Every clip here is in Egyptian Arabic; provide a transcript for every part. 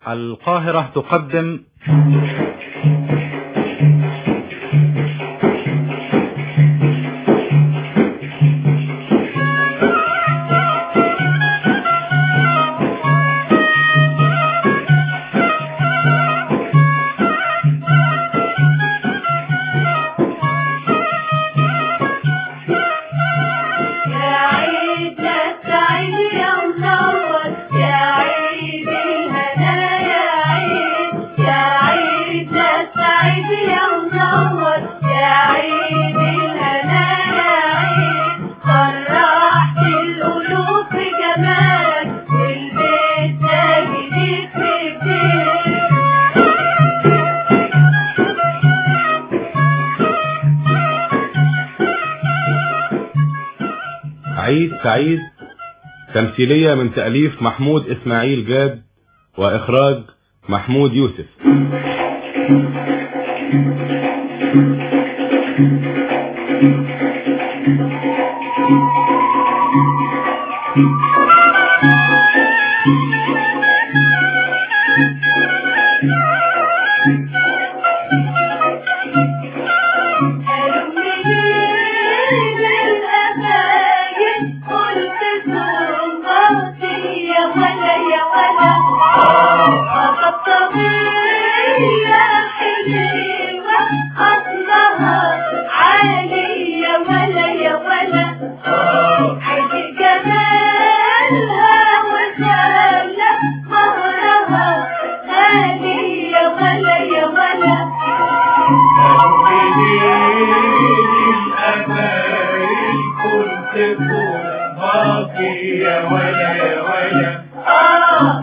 القاهرة تقدم يا عيد يا سعيد يا منور يا عيد الهنا يا عيد يا عيد يا سعيد يا منور يا عيد الهنا يا عيد فرحت القلوب بجمالك والبيت ده جديد في جديد عيد سعيد تمثيلية من تأليف محمود إسماعيل جاد وإخراج محمود يوسف المنين الأماجد قلت صوتي يا ولا يا ولا خطبية حلوة أصلها عالي يا ولا يا ولا عيد جمالها وسهلة مهرها غالي يا ولا يا ولا يا ولا يا ولا آه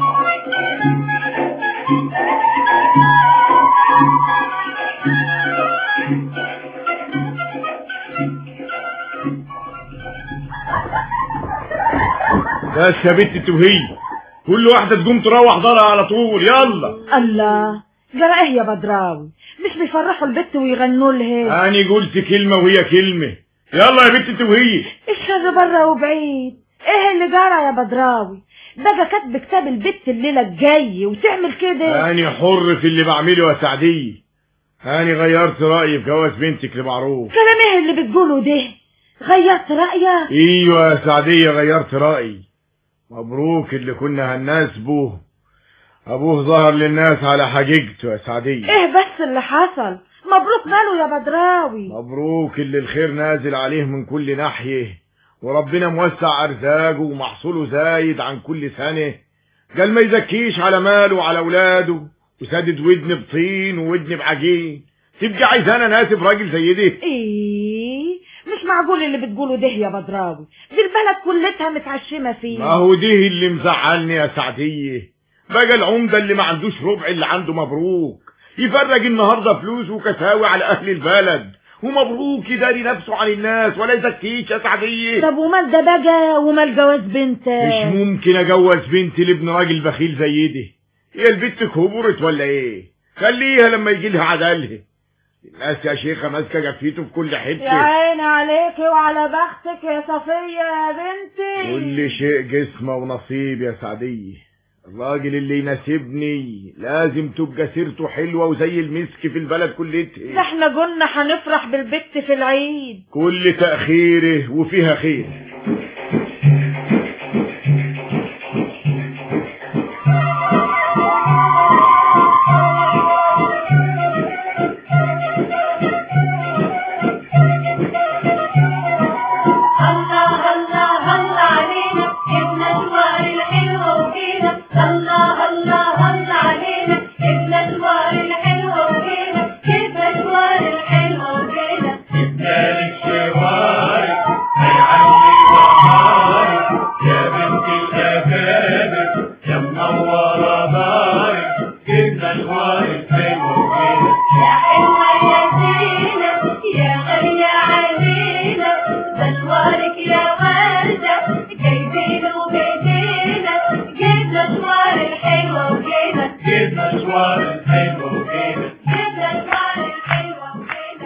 بس يا بنت توهي كل واحدة تقوم تروح دارها على طول يلا الله جرى ايه يا بدراوي مش بيفرحوا البت ويغنوا لها أنا قلت كلمة وهي كلمة يلا يا بنت توهي الشر بره وبعيد ايه اللي جرى يا بدراوي بقى كاتب كتاب البت الليله الجاي وتعمل كده أنا حر في اللي بعمله يا سعدية أنا غيرت رأيي في جواز بنتك لمعروف كلام ايه اللي بتقوله ده غيرت رايك ايوه يا سعدية غيرت رأيي مبروك اللي كنا هنناسبه ابوه ظهر للناس على حقيقته يا سعدية ايه بس اللي حصل مبروك ماله يا بدراوي مبروك اللي الخير نازل عليه من كل ناحية وربنا موسع ارزاقه ومحصوله زايد عن كل سنة قال ما يزكيش على ماله وعلى اولاده وسدد ودن بطين وودن بعجين تبقى عايزانا ناسب راجل زي ده ايه مش معقول اللي بتقوله ده يا بدراوي دي البلد كلتها متعشمه فيه ما هو ده اللي مزعلني يا سعدية بقى العمدة اللي ما عندوش ربع اللي عنده مبروك يفرج النهاردة فلوس وكساوي على أهل البلد ومبروك يداري نفسه عن الناس ولا يزكيش يا سعدية طب ومال ده بقى ومال جواز مش بنتك ممكن أجوز بنتي لابن راجل بخيل زي ده هي البت كبرت ولا إيه خليها لما يجي لها عدالها الناس يا شيخة ماسكة جفيته في كل يا حتة عيني عليكي وعلى بختك يا صفية يا بنتي كل شيء جسمه ونصيب يا سعدية الراجل اللي يناسبني لازم تبقى سيرته حلوة وزي المسك في البلد ده كلتها احنا قلنا هنفرح بالبت في العيد كل تأخيره وفيها خير الله الله الله علينا جبنا الوار الحلوة وجينا الله الله الله علينا جبنا الوار الحلوة وجينا جبنا الوار الحلوة وجينا مالك شوارك هيعلي وعارك يا بنت الأكابر يا منورة دارك جبنا الوار الحلو وجينا يا حلوة يا زينة يا غالية علينا بلوارك يا وردة جايبينه بإيدينا جبنا الوار الحلوة وجينا جبنا الوار الحلو وجينا جبنا الوار الحلوة وجينا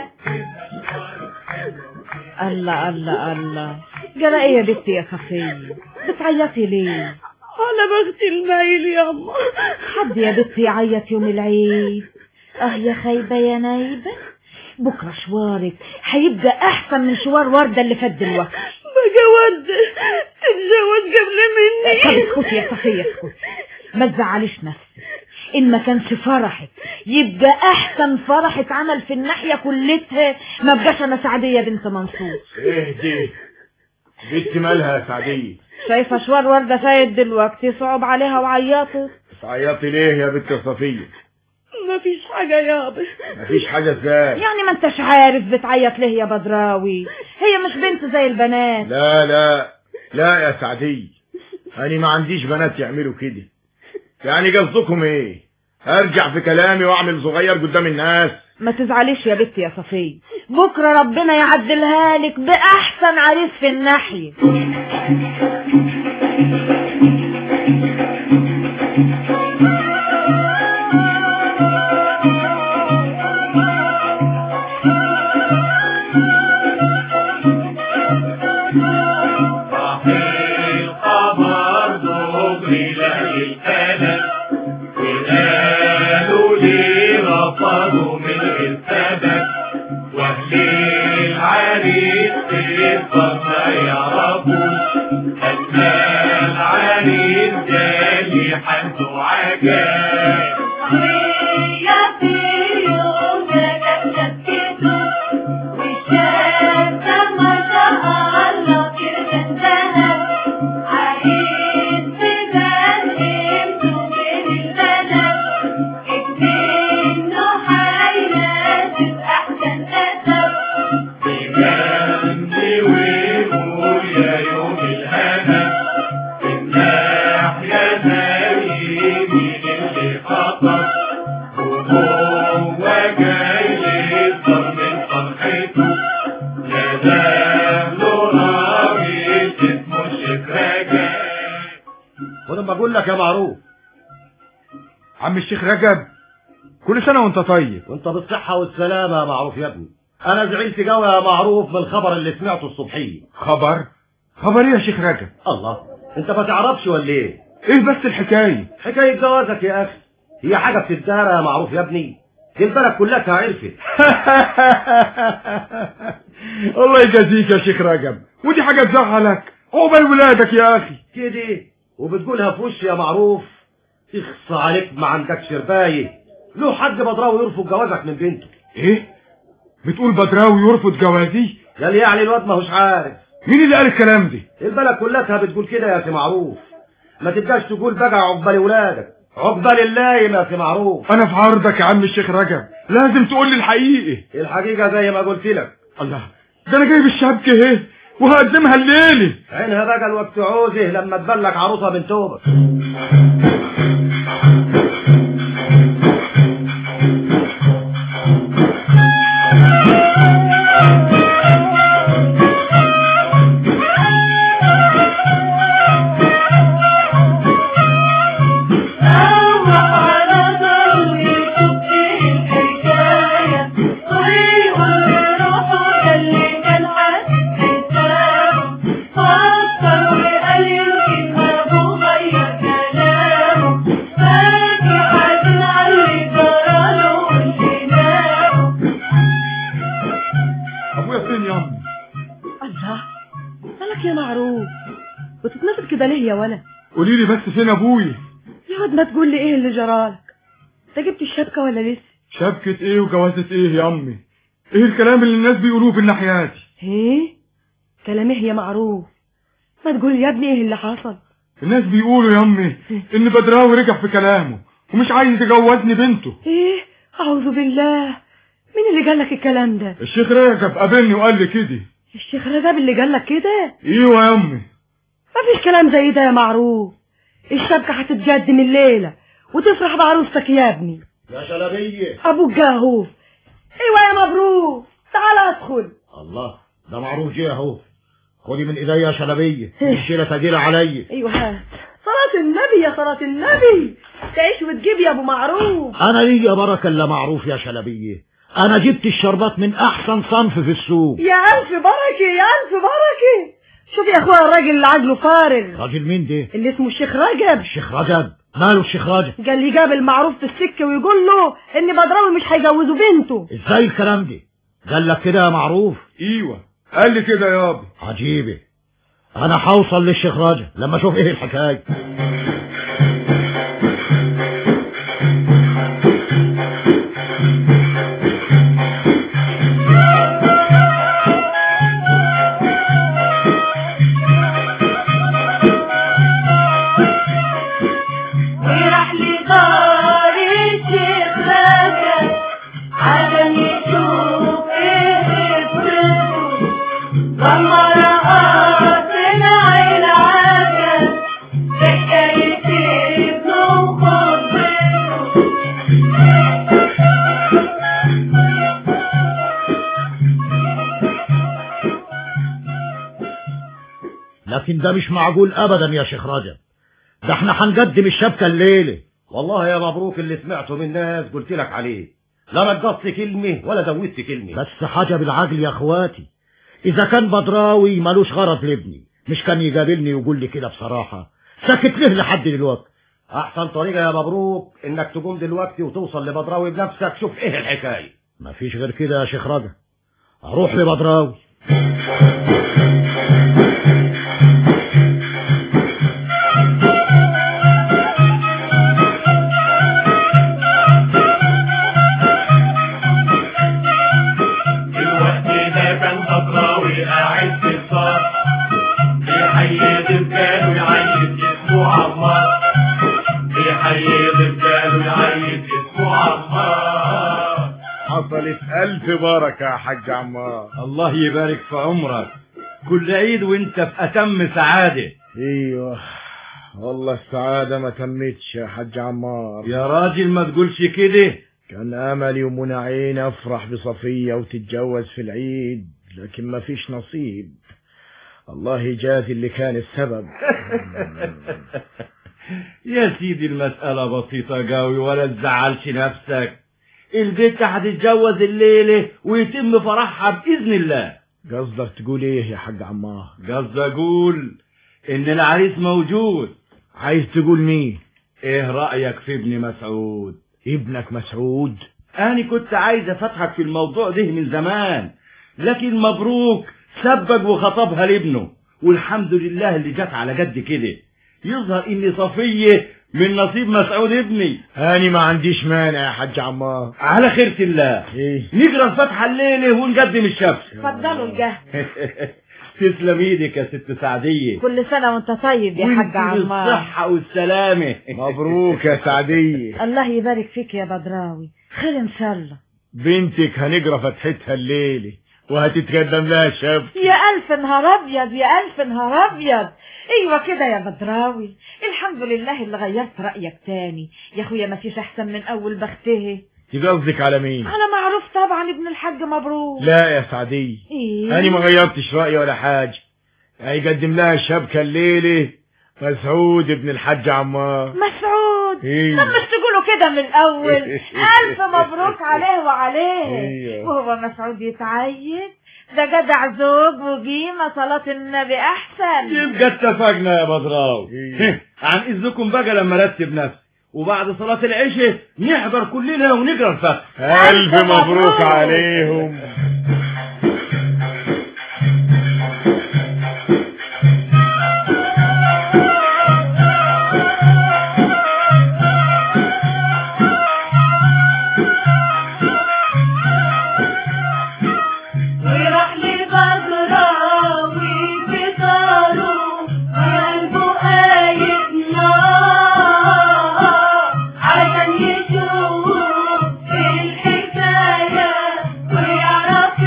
الله الله الله جرى ايه يا بنتي يا صفية بتعيطي ليه انا بختي المايل ياما حد يا بنتي يعيط يوم العيد اه يا خايبة يا نايبة بكرة شوارك هيبقى احسن من شوار وردة اللي فات دلوقتي بقى وردة تتجوز قبل مني طب اسكتي يا صفية اسكتي ما تزعليش نفسك ان ما كانش فرحك يبقى احسن فرح اتعمل في الناحية كلتها ما بقاش انا سعدية بنت منصور اهدي بنت مالها يا سعدية شايفة شوار وردة فايت دلوقتي صعب عليها وعيطت تعيطي ليه يا بنت صفية ما فيش حاجة يابا مفيش حاجة ازاي يعني ما انتش عارف بتعيط ليه يا بدراوي هي مش بنت زي البنات لا لا لا يا سعدية انا ما عنديش بنات يعملوا كده يعني قصدكم ايه ارجع في كلامي واعمل صغير قدام الناس ما تزعليش يا بنتي يا صفية بكرة ربنا يعدلها لك بأحسن عريس في الناحية الخبر دغري ليل الألم وقالوا لي رفضوا من السبب واهل العريس تفضل ما يعرفوش أن العريس جاي حالته عجاب هي في يوم كانت شكته والشمس ما شاء الله كرمت ذهب عريس ببان قيمته بين البلد ابنه هيناسب أحسن أدب بجنبي ويقول يا يوم الهنا الناحية زي مين اللي خطر وهو جاي يفضل من فرحته لا دخله راجل اسمه الشيخ رجب ولما اقول لك يا معروف عم الشيخ رجب كل سنة وانت طيب وانت بالصحة والسلامة يا معروف يا ابني انا زعلت قوي يا معروف من الخبر اللي سمعته الصبحية خبر خبر ايه يا شيخ رجب الله انت ما تعرفش ولا ايه ايه بس الحكاية حكاية جوازك يا اخي هي حاجة بتدارى يا معروف يا ابني دي البلد كلها عرفت الله يجازيك يا شيخ رجب ودي حاجة تزعلك عقبال ولادك يا اخي كده وبتقولها في وشي يا معروف اخص عليك ما عندكش رباية له حد بدراوي يرفض جوازك من بنته ايه بتقول بدراوي يرفض جوازي قال يعني الواد ماهوش عارف مين اللي قال الكلام ده البلد كلها بتقول كده يا سي معروف ما تبقاش تقول بقى عقبال ولادك عقبال اللايم يا سي معروف انا في عرضك يا عم الشيخ رجب لازم تقول لي الحقيقة الحقيقة زي ما قلت لك الله ده انا جايب الشبكة اهي وهقدمها الليلة عينها بقى الوقت عوزه لما تبلك عروسة من توبك أول على ضوي شفت الحكاية ويقول روحه اللي كان حاسس فكر وقال يمكن أبوه غير كلامه فاكر حزين على اللي جراله واللي نامه ابويا فين يا امي الله مالك يا معروف بتتنفض كده ليه يا ولد قولي لي بس فين ابويا يا واد ما تقول لي ايه اللي جرالك انت جبت الشبكة ولا لسه شبكة ايه وجوازة ايه يا امي ايه الكلام اللي الناس بيقولوه في الناحياتي ايه كلام ايه يا معروف ما تقول يا ابني ايه اللي حصل الناس بيقولوا يا امي ان بدراوي رجع في كلامه ومش عايز يجوزني بنته ايه اعوذ بالله مين اللي قال لك الكلام ده الشيخ رجب قابلني وقال لي كده الشيخ رجب اللي قال لك كده ايوه يا امي مفيش كلام زي ده يا معروف الشبكة هتتقدم الليلة وتفرح بعروستك يا ابني يا شلبية ابوك جاهوف ايوه يا مبروك تعال ادخل الله ده معروف جه اهو خدي من ايديا يا شلبية الشيلة تقيلة عليا ايوه هات صلاة النبي يا صلاة النبي تعيش وتجيب يا ابو معروف انا ليا بركة الا معروف يا شلبية انا جبت الشربات من احسن صنف في السوق يا الف بركة يا الف بركة شوف يا اخويا الراجل اللي عجله فارغ راجل مين ده اللي اسمه الشيخ رجب الشيخ رجب ماله الشيخ رجب قال لي جاب المعروف في السكه ويقول له ان بدراوي مش هيجوزوا بنته ازاي الكلام ده قال لك كده يا معروف ايوه قال لي كده يابا عجيبه انا هوصل للشيخ رجب لما اشوف ايه الحكايه وراح لدار الشيخ رجب عشان يشوف ايه قصته لما رأى طلع العجب بحكاية ابنه وخطته لكن ده مش معقول ابدا يا شيخ رجب ده احنا هنقدم الشبكه الليله والله يا مبروك اللي سمعته من الناس قلت لك عليه لا نقصت كلمة ولا زودت كلمة بس حاجه بالعقل يا اخواتي اذا كان بدراوي ملوش غرض لابني مش كان يقابلني ويقول لي كده بصراحه ساكت ليه لحد دلوقتي احسن طريقة يا مبروك انك تقوم دلوقتي وتوصل لبدراوي بنفسك شوف ايه الحكاية مفيش غير كده يا شيخ رجب اروح لبدراوي الوقت ده كان خضراوي قاعد في الصف بيحيد رجاله يعيد اسمه عمار بيحيد رجاله يعيد اسمه عمار حصلت ألف بركة يا حاج عمار الله يبارك في عمرك كل عيد وانت في اتم سعاده ايوه والله السعادة ما تمتش يا حاج عمار يا راجل ما تقولش كده كان املي ومنى عين افرح بصفية وتتجوز في العيد لكن ما فيش نصيب الله يجازي اللي كان السبب يا سيدي المسألة بسيطة قوي ولا تزعلش نفسك البنت هتتجوز الليلة ويتم فرحها بإذن الله قصدك تقول ايه يا حاج عمار قصدي أقول إن العريس موجود عايز تقول مين إيه رأيك في ابن مسعود ابنك مسعود أنا كنت عايز أفتحك في الموضوع ده من زمان لكن مبروك سبق وخطبها لابنه والحمد لله اللي جت على جد كده يظهر إن صفية من نصيب مسعود ابني هاني ما عنديش مانع يا حاج عمار على خيرة الله ايه نقرا الفاتحة الليلة ونقدم الشمس اتفضلوا الجهد تسلم ايدك يا ست سعدية كل سنة وانت طيب يا وانت حاج عمار بالصحة والسلامة مبروك يا سعدية الله يبارك فيك يا بدراوي خير ان شاء الله بنتك هنقرا فتحتها الليلة وهتتقدم لها شاب يا ألف نهار أبيض يا ألف نهار أبيض أيوة كده يا بدراوي الحمد لله اللي غيرت رأيك تاني يا أخويا ما فيش أحسن من أول بخته قصدك على مين على معروف طبعا ابن الحاج مبروك لا يا سعدية إيه؟ أنا ما غيرتش رأيي ولا حاجة هيقدم لها الشبكة الليلة مسعود ابن الحاج عمار مسعود إيه. طب مش تقولوا كده من الأول ألف مبروك عليه وعليه إيه. وهو مسعود يتعين ده جدع زوج وقيمة صلاة النبي أحسن يبقى اتفقنا يا بدراوي إيه. عن إذنكم بقى لما رتب نفسي وبعد صلاة العشاء نحضر كلنا ونقرا الفاتحة ألف مبروك عليهم وراح لبدراوي في داره وقلبه قايد نار عشان يشوف الحكاية ويعرف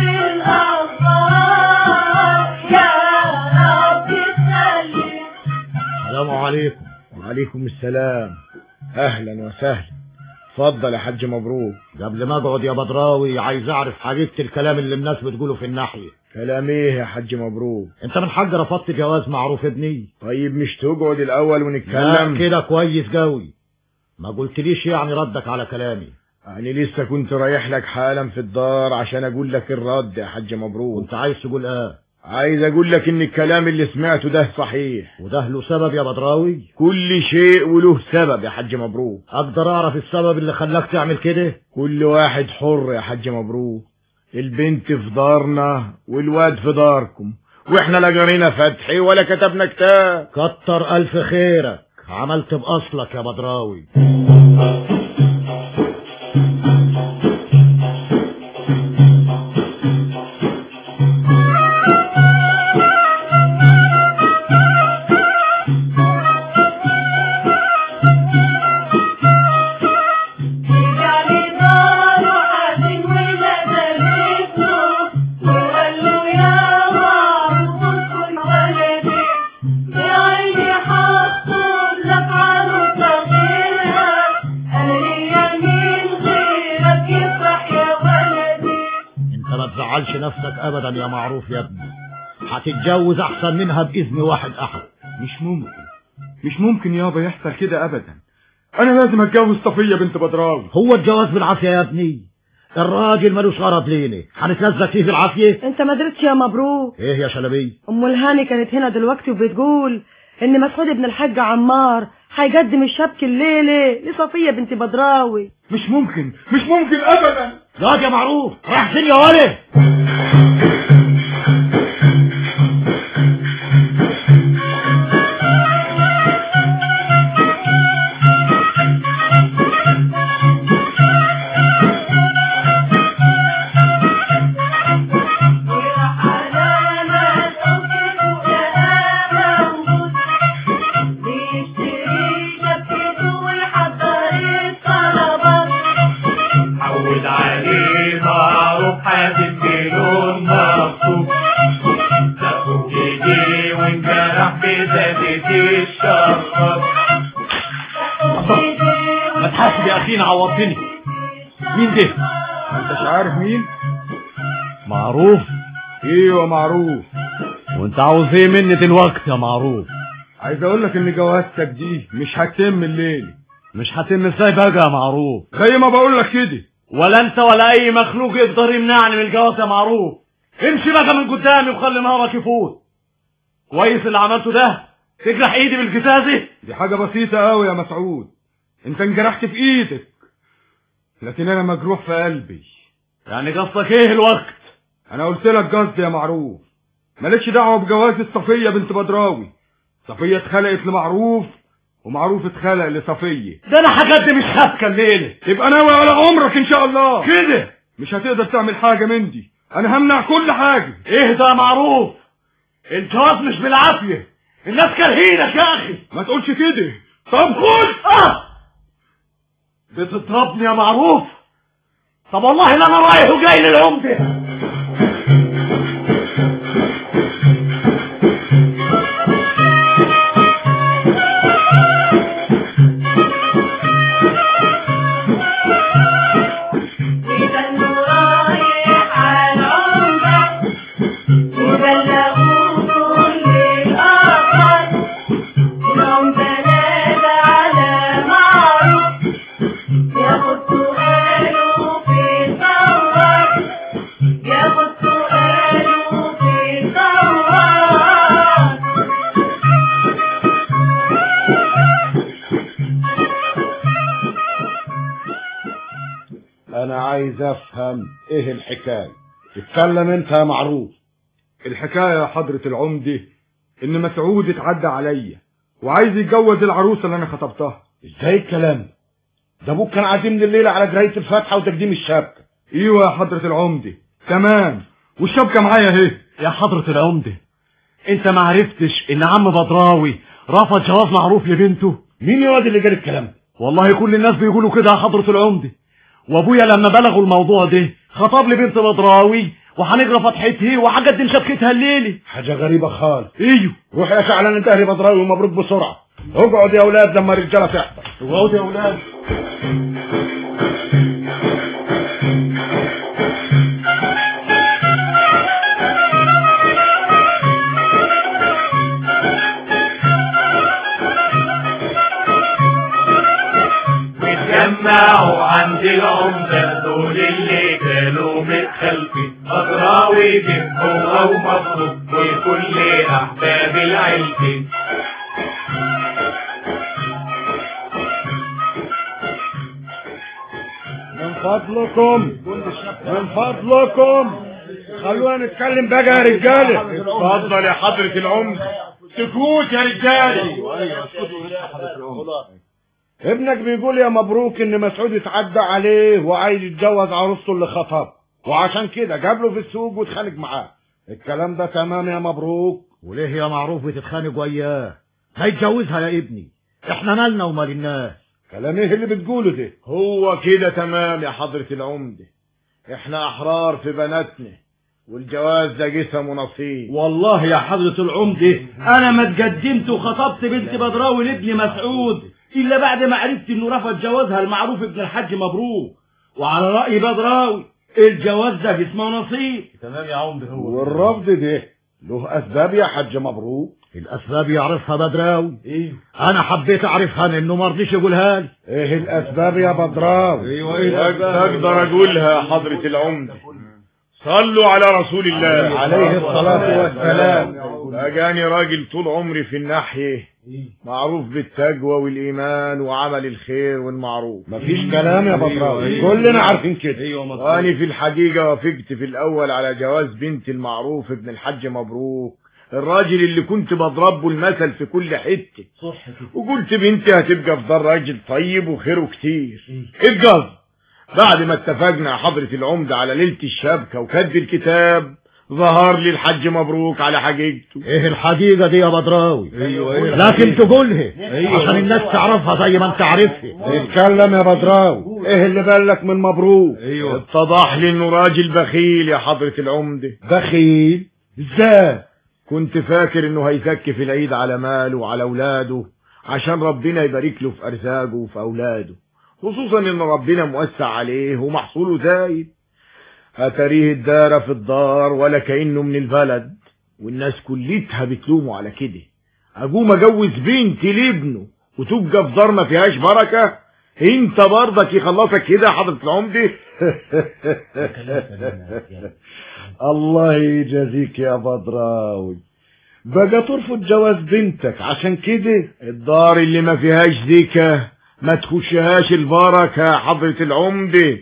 الأخبار يا رب سلم السلام عليكم وعليكم السلام أهلا وسهلا اتفضل يا حاج مبروك قبل ما اقعد يا بدراوي عايز اعرف حقيقة الكلام اللي الناس بتقوله في الناحية كلام ايه يا حاج مبروك انت من حق رفضت جواز معروف ابني طيب مش تقعد الأول لا ونتكلم كده كويس قوي ما قلتليش يعني ردك على كلامي يعني لسه كنت رايح لك حالا في الدار عشان اقول لك الرد يا حاج مبروك كنت عايز تقول ايه عايز اقول لك ان الكلام اللي سمعته ده صحيح وده له سبب يا بدراوي كل شيء وله سبب يا حاج مبروك اقدر اعرف السبب اللي خلاك تعمل كده كل واحد حر يا حاج مبروك البنت في دارنا والواد في داركم واحنا لا جرينا فتحي ولا كتبنا كتاب كتر الف خيرك عملت باصلك يا بدراوي يعني داره حزين ونزلته وقال له يا معروف كل ولدي بعيني حطه لك عروسة غيرها أنا ليا مين غيرك يفرح يا ولدي انت ما تزعلش نفسك ابدا يا معروف يا ابني هتتجوز احسن منها باذن واحد احد مش ممكن مش ممكن يابا يحصل كده ابدا انا لازم اتجوز صفيه بنت بدراوي هو الجواز بالعافيه يا ابني الراجل ملوش غرض لينا هنتلزق فيه بالعافيه انت ما درتش يا مبروك ايه يا شلبي ام الهاني كانت هنا دلوقتي وبتقول ان مسعود ابن الحاج عمار هيقدم الشبك الليله لصفيه بنت بدراوي مش ممكن مش ممكن ابدا لا يا معروف راح فين يا ولد وراح على ما شوفته لقاه موجود بيشتري شبكته ويحضر الطلبات عود عليه معروف حاسب بلون مخطوط لفوا ايديه وانجرح بزادة الشرط ما تحاسب يا اخينا عوضتني مين ده ما انتش عارف مين معروف ايوه معروف وانت عاوز ايه مني دلوقتي يا معروف عايز اقول لك ان جوازتك دي مش هتتم الليل مش هتم ازاي بقى يا معروف زي ما بقول لك كده ولا انت ولا اي مخلوق يقدر يمنعني من الجواز يا معروف امشي بقى من قدامي وخلي نهارك يفوت كويس اللي عملته ده تجرح ايدي بالجزازه دي حاجه بسيطه قوي يا مسعود انت انجرحت في ايدك لكن انا مجروح في قلبي يعني قصدك ايه الوقت انا قلت لك قصدي يا معروف مالكش دعوه بجواز الصفيه بنت بدراوي صفيه اتخلقت لمعروف ومعروف اتخلق لصفيه ده انا هقدم الشبكه الليله تبقى ناوي على عمرك ان شاء الله كده مش هتقدر تعمل حاجه من دي انا همنع كل حاجه ايه ده يا معروف الجواز مش بالعافيه الناس كارهينك يا اخي ما تقولش كده طب خد اه بتضربني يا معروف طب والله لا انا رايح وجاي للعمده وكان رايح على العمدة وبلغوه كل الأخبار العمدة نادى على معروف ياخد سؤاله في الثوار ياخد سؤاله في الثوار انا عايز افهم ايه الحكايه اتكلم انت يا معروف الحكايه يا حضره العمده ان مسعود اتعدى عليا وعايز يتجوز العروسه اللي انا خطبتها ازاي الكلام ده ابوك كان عازمني الليله على جرايه الفاتحه وتقديم الشبكه ايوه يا حضره العمده تمام والشبكه معايا اهي يا حضرة العمدة انت ما عرفتش ان عم بدراوي رفض جواز معروف لبنته مين يا واد اللي قال الكلام ده والله كل الناس بيقولوا كده يا حضرة العمدة وابويا لما بلغوا الموضوع ده خطب لي بنت بدراوي وهنجرى فتحتها وهقدم شبكتها الليلة حاجه غريبه خالص ايوه روح يا شعلان انت اهلي بدراوي ومبروك بسرعه اقعد يا اولاد لما الرجاله تحضر اقعدوا يا اولاد واتجمعوا عند العمدة دول اللي كانوا من خلفي بدراوي جه هو ومبروك وكل أحباب العيلة من فضلكم من فضلكم خلونا نتكلم بقى يا رجاله اتفضل يا حضرة العمد سكوت يا رجاله ابنك بيقول يا مبروك ان مسعود اتعدى عليه وعايز يتجوز عروسته اللي خطب وعشان كده جاب له في السوق واتخانق معاه الكلام ده تمام يا مبروك وليه يا معروف بتتخانق وياه ما يتجوزها يا ابني احنا مالنا ومال الناس كلام ايه اللي بتقوله ده هو كده تمام يا حضرة العمدة احنا احرار في بناتنا والجواز ده جسم ونصيب والله يا حضرة العمدة أنا ما اتقدمت وخطبت بنت بدراوي لابن مسعود إلا بعد ما عرفت إنه رفض جوازها المعروف ابن الحاج مبروك وعلى رأي بدراوي الجواز ده جسم ونصيب تمام يا عمدة هو والرفض ده له اسباب يا حاج مبروك الاسباب يعرفها بدراوي ايه انا حبيت اعرفها لانه ما رضيش يقولها لي ايه الاسباب يا بدراوي ايوه ايه اقدر اقولها يا حضرة العمدة صلوا على رسول الله عليه الصلاة والسلام. اجاني راجل طول عمري في الناحية معروف بالتقوى والايمان وعمل الخير والمعروف مفيش كلام يا بدراوي كلنا عارفين كده ايوه مظبوط واني في الحقيقة وافقت في الاول على جواز بنت المعروف ابن الحاج مبروك الراجل اللي كنت بضربه المثل في كل حتة صح كده وقلت بنتي هتبقى في دار راجل طيب وخيره كتير اتجوز بعد ما اتفقنا يا حضرة العمدة على ليلة الشبكة وكتب الكتاب ظهر لي الحج مبروك على حقيقته ايه الحقيقة دي يا بدراوي ايوه ايه لكن تقولها عشان الناس تعرفها زي ما انت عارفها اتكلم يا بدراوي ايه اللي بالك من مبروك ايوه اتضح لي انه راجل بخيل يا حضرة العمدة بخيل ازاي كنت فاكر انه هيزكي في العيد على ماله وعلى اولاده عشان ربنا يبارك له في ارزاقه وفي اولاده خصوصا ان ربنا موسع عليه ومحصوله زايد اتاريه الدار في الدار ولا كانه من البلد والناس كلتها بتلومه على كده اقوم اجوز بنتي لابنه وتبقى في دار ما فيهاش بركه انت برضك يخلصك كده يا حضرة العمدة الله يجازيك يا بدراوي بقى ترفض جواز بنتك عشان كده الدار اللي ما فيهاش زكاة ما تخشهاش البركة يا حضرة العمدة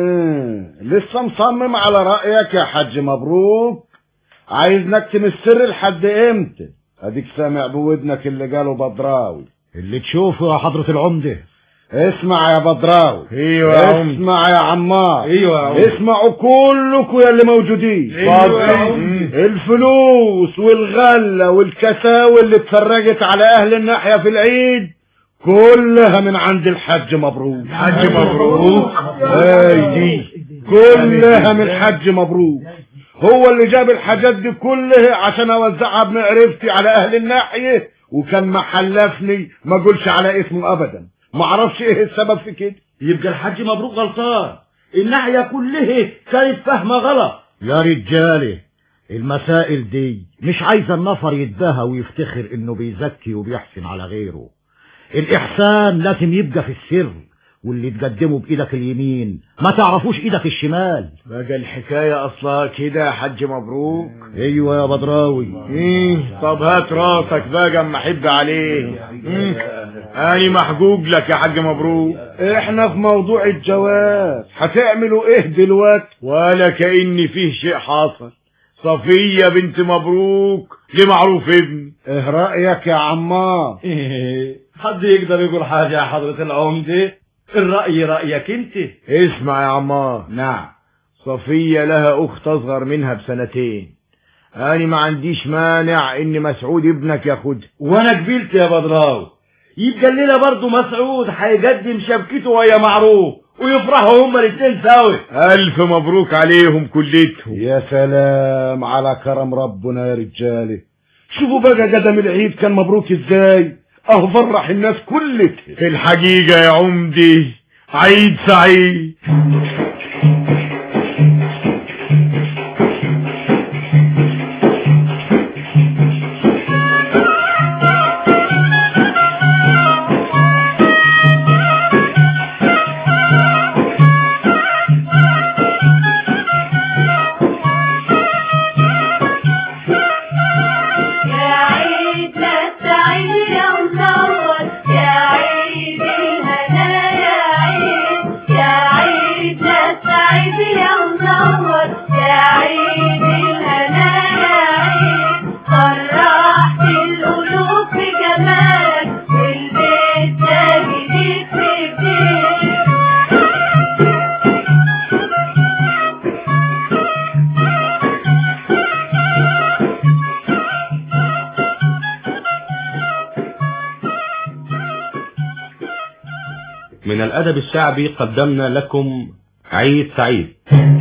لسه مصمم على رأيك يا حاج مبروك عايز نكتم السر لحد امتى اديك سامع بودنك اللي قاله بدراوي اللي تشوفه يا حضرة العمدة اسمع يا بدراوي ايوه يا عم اسمع يا عمار ايوه يا عم اسمعوا كلكم يا اللي موجودين ايوه يا عم الفلوس والغلة والكساوي اللي اتفرجت على اهل الناحية في العيد كلها من عند الحج مبروك حج مبروك اي دي كلها من الحج مبروك هو اللي جاب الحاجات دي كلها عشان اوزعها بمعرفتي على اهل الناحية وكان محلفني ما اقولش على اسمه ابدا ما اعرفش ايه السبب في كده يبقى الحاج مبروك غلطان الناحية كلها كانت فاهمة غلط يا رجالي المسائل دي مش عايزة النفر يتباهى ويفتخر انه بيزكي وبيحسن على غيره الاحسان لازم يبقى في السر واللي تقدمه بايدك اليمين ما تعرفوش ايدك الشمال بقى الحكاية اصلها كده يا حج مبروك ايوه يا بدراوي ايه طب هات راسك بقى اما احب عليه مم. اني محجوج لك يا حاج مبروك احنا في موضوع الجواز هتعملوا ايه دلوقتي ولا كأن فيه شيء حاصل صفية بنت مبروك لمعروف ابني ايه رأيك يا عمار حد يقدر يقول حاجة يا حضرة العمدة الرأي رأيك انت اسمع يا عمار نعم صفية لها أخت أصغر منها بسنتين أنا ما عنديش مانع إن مسعود ابنك ياخدها وانا قبلت يا بدراوي يبقى الليلة برضه مسعود هيقدم شبكته ويا معروف ويفرحوا هما الاتنين سوا ألف مبروك عليهم كلتهم يا سلام على كرم ربنا يا رجالي شوفوا بقى قدم العيد كان مبروك ازاي اه فرح الناس كلها في الحقيقة يا عمدي عيد سعيد الأدب الشعبي قدمنا لكم عيد سعيد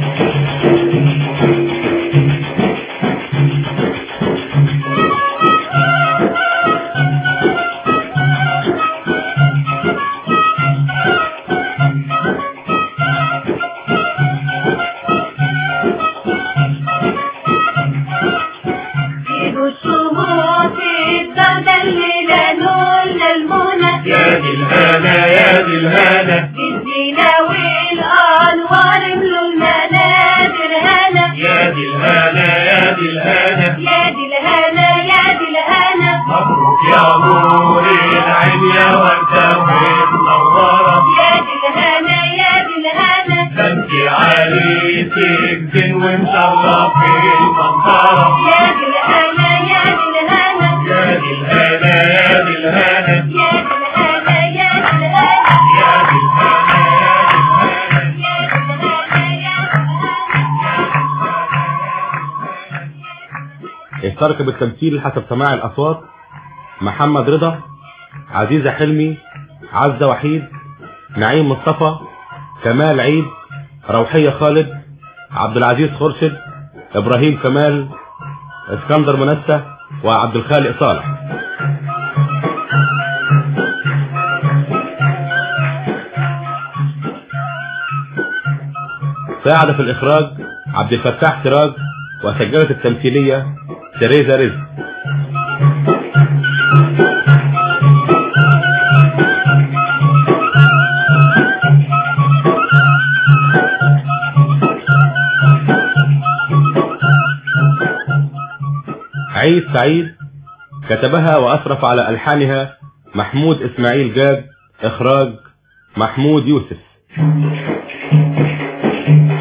إيدوا الشموس الدردة الليلة نولنا المنى يا دي الهنا يا دي الهنا بالزينة والأنوار ملوا المنازل هنا يا دي الهنا يا دي الهنا يا دي الهنا يا دي الهنا مبروك يا نور العين يا وردة ومنورة يا دي الهنا يا دي الهنا ده انت عريسك زين ومشرف المنظرة يا دي الهنا يا دي الهنا يا دي الهنا يا دي الهنا يا دي الهنا يا دي الهنا يا دي الهنا يا دي الهنا يا دي الهنا يا دي الهنا اشترك بالتمثيل حسب سماع الأصوات محمد رضا عزيزة حلمي عزة وحيد نعيم مصطفى كمال عيد روحية خالد عبد العزيز خرشد إبراهيم كمال اسكندر منسة وعبد الخالق صالح ساعد في الإخراج عبد الفتاح سراج وسجلت التمثيلية تريزا رزق عيد سعيد كتبها وأشرف على ألحانها محمود إسماعيل جاد إخراج محمود يوسف